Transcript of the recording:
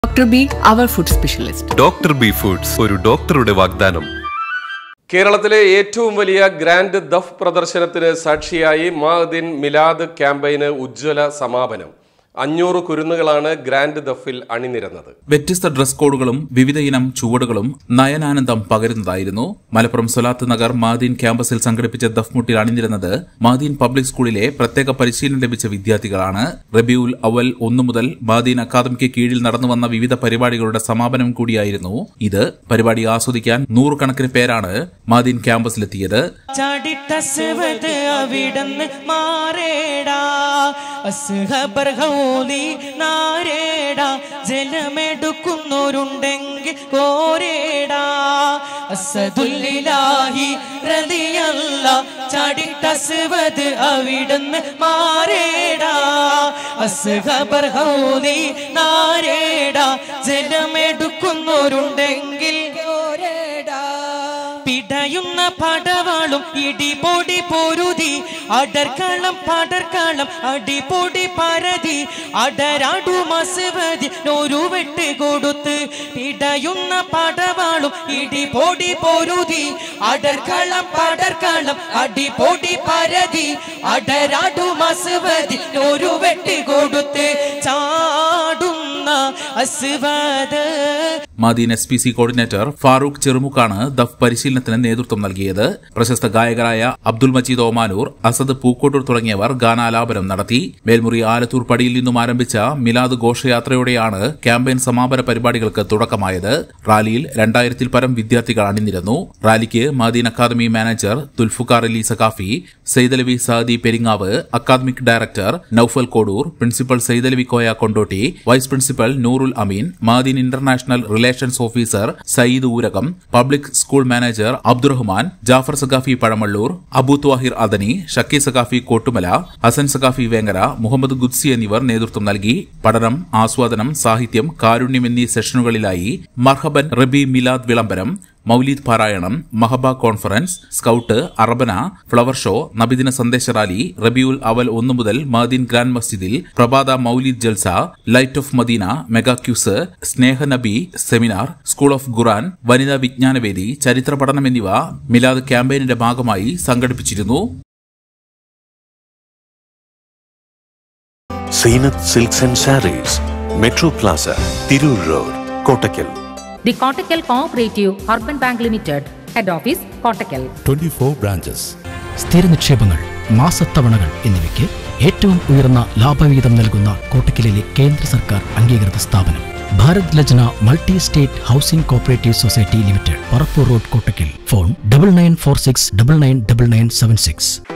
Dr. B, our food specialist. Doctor B foods ഒരു ഡോക്ടറുടെ വാഗ്ദാനം കേരളത്തിലെ ഏറ്റവും വലിയ ഗ്രാൻഡ് ദഫ് പ്രദർശനത്തിന് സാക്ഷിയായി മാദിൻ മിലാദ് ക്യാമ്പയിന് ഉജ്ജ്വല സമാപനം അഞ്ഞൂറ് കുരുന്നുകളാണ് ഗ്രാൻഡ് ദഫിൽ അണിനിരന്നത് വ്യത്യസ്ത ഡ്രസ് കോഡുകളും വിവിധ ഇനം ചുവടുകളും നയനാനന്ദം പകരുന്നതായിരുന്നു മലപ്പുറം സൊലാത്ത് നഗർ മാദീൻ ക്യാമ്പസിൽ സംഘടിപ്പിച്ച ദഫ്മുട്ടിൽ അണിനിരുന്നത് മാദീൻ പബ്ലിക് സ്കൂളിലെ പ്രത്യേക പരിശീലനം ലഭിച്ച വിദ്യാർത്ഥികളാണ് റബിയുൽ അവൽ ഒന്നു മുതൽ മാദീൻ അക്കാദമിക്ക് കീഴിൽ നടന്നു വന്ന വിവിധ പരിപാടികളുടെ സമാപനം കൂടിയായിരുന്നു ഇത് പരിപാടി ആസ്വദിക്കാൻ നൂറുകണക്കിന് പേരാണ് മാദീൻ ക്യാമ്പസിലെത്തിയത് ചാടിട്ടസ്വത് അവിടന്ന് മാറേടാ അസ്ഹബർ ഹൗലി നാരേടാ ജലമെടുക്കുന്നവരുണ്ടെങ്കിൽ കോരേടാ അസദുല്ലാഹി റളിയല്ല ചാടിട്ടസ്വത് അവിടന്ന് മാറേടാ അസ്ഹബർ ഹൗലി നാരേടാ ജലമെടുക്കുന്നവരുണ്ടെങ്കിൽ കോരേടാ പിടയുന്ന പടവാളും ഇടിപൊടി പൊരുതി അടർക്കളം പടർക്കളം അടിപൊടി പരതി അടരാടു മസുവതി ഒരു വെട്ട് കൊടുത്ത് പിടയുന്ന പടവാളും ഇടിപൊടി പൊരുതി അടർക്കളം പടർക്കളം അടിപൊടി പരതി അടരാടു മസുവതി ഒരു വെട്ട് കൊടുത്ത് ചാടുന്ന അസുവത് Madin S P C coordinator Farooq ചെറുമുക്കാണ് ദഫ് പരിശീലനത്തിന് നേതൃത്വം നൽകിയത് പ്രശസ്ത ഗായകരായ അബ്ദുൽ മജീദ് ഓമാനൂർ അസദ് പൂക്കോട്ടൂർ തുടങ്ങിയവർ ഗാനാലാപനം നടത്തി മേൽമുറി ആലത്തൂർ പടിയിൽ നിന്നും ആരംഭിച്ച മിലാദ് ഘോഷയാത്രയോടെയാണ് ക്യാമ്പയിൻ സമാപന പരിപാടികൾക്ക് തുടക്കമായത് റാലിയിൽ രണ്ടായിരത്തിൽ പരം വിദ്യാർത്ഥികൾ അണിനിരന്നു റാലിക്ക് Madin academy manager Thulfuqar Ali Saqafi Saidalavi Saadi Peringavu academic director Noufal Kodur principal Saidalavi Koya Kondotty vice principal Noorul Ameen Madin international relations officer Sayyid Oorakam public school manager Abdurahman Jafar Saqafi Pazhamallur Abu Thahir Adani Shakki Saqafi Kottumala Hasan Saqafi Vengara Muhammad Gudsi എന്നിവർ നേതൃത്വം നൽകി പഠനം ആസ്വാദനം സാഹിത്യം കാരുണ്യം എന്നീ സെഷനുകളിലായി മർഹബൻ റബി മിലാദ് വിളംബരം മൗലീദ് പാരായണം മഹബ കോൺഫറൻസ് സ്കൌട്ട് അറബന ഫ്ലവർ ഷോ നബിദിന സന്ദേശ റാലി റബിയുൽ അവൽ ഒന്നു മുതൽ മാദീൻ ഗ്രാൻഡ് മസ്ജിദിൽ പ്രഭാത മൗലീദ് ജൽസ light of Madina mega quiz സ്നേഹ നബി സെമിനാർ സ്കൂൾ ഓഫ് ഖുറാൻ വനിതാ വിജ്ഞാനവേദി ചരിത്ര പഠനം എന്നിവ മിലാദ് ക്യാമ്പയിനിന്റെ ഭാഗമായി സംഘടിപ്പിച്ചിരുന്നു Zeenath silks and sarees metro plaza Tirur road Kottakkal The Kottakkal Cooperative Urban Bank Limited, Head Office, Kottakkal. 24 branches. സ്ഥിര നിക്ഷേപങ്ങൾ മാസത്തവണകൾ എന്നിവയ്ക്ക് ഏറ്റവും ഉയർന്ന ലാഭവിഹിതം നൽകുന്ന കോട്ടക്കലിലെ കേന്ദ്ര സർക്കാർ അംഗീകൃത സ്ഥാപനം Bharat Lajna multi state housing cooperative society limited Parappur road Kottakkal phone double nine four six double nine double nine seven six